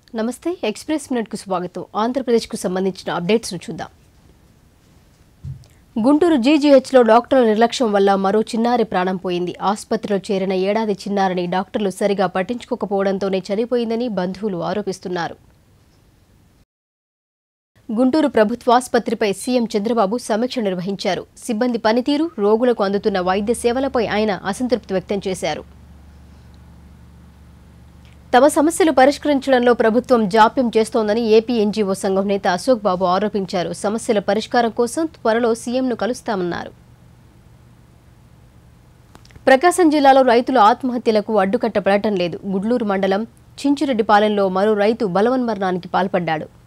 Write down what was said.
నమస్తే ఎక్స్ప్రెస్ మినిట్కు స్వాగతం ఆంధ్రప్రదేశ్కు సంబంధించిన అప్డేట్స్ను చూద్దాం గుంటూరు జీజీహెచ్లో డాక్టర్ల నిర్లక్ష్యం వల్ల మరో చిన్నారి ప్రాణం పోయింది ఆసుపత్రిలో చేరిన ఏడాది చిన్నారిని డాక్టర్లు సరిగా పట్టించుకోకపోవడంతోనే చనిపోయిందని బంధువులు ఆరోపిస్తున్నారు గుంటూరు ప్రభుత్వాసుపత్రిపై సీఎం చంద్రబాబు సమీక్ష నిర్వహించారు సిబ్బంది పనితీరు రోగులకు అందుతున్న వైద్య సేవలపై ఆయన అసంతృప్తి వ్యక్తం చేశారు తమ సమస్యలు పరిష్కరించడంలో ప్రభుత్వం జాప్యం చేస్తోందని ఏపీ ఎన్జీఓ సంఘం నేత అశోక్ బాబు ఆరోపించారు సమస్యల పరిష్కారం కోసం త్వరలో సీఎంను కలుస్తామన్నారు ప్రకాశం జిల్లాలో రైతుల ఆత్మహత్యలకు అడ్డుకట్టపడటం లేదు గుడ్లూరు మండలం చించురెడ్డిపాలెంలో మరో రైతు బలవన్మరణానికి పాల్పడ్డాడు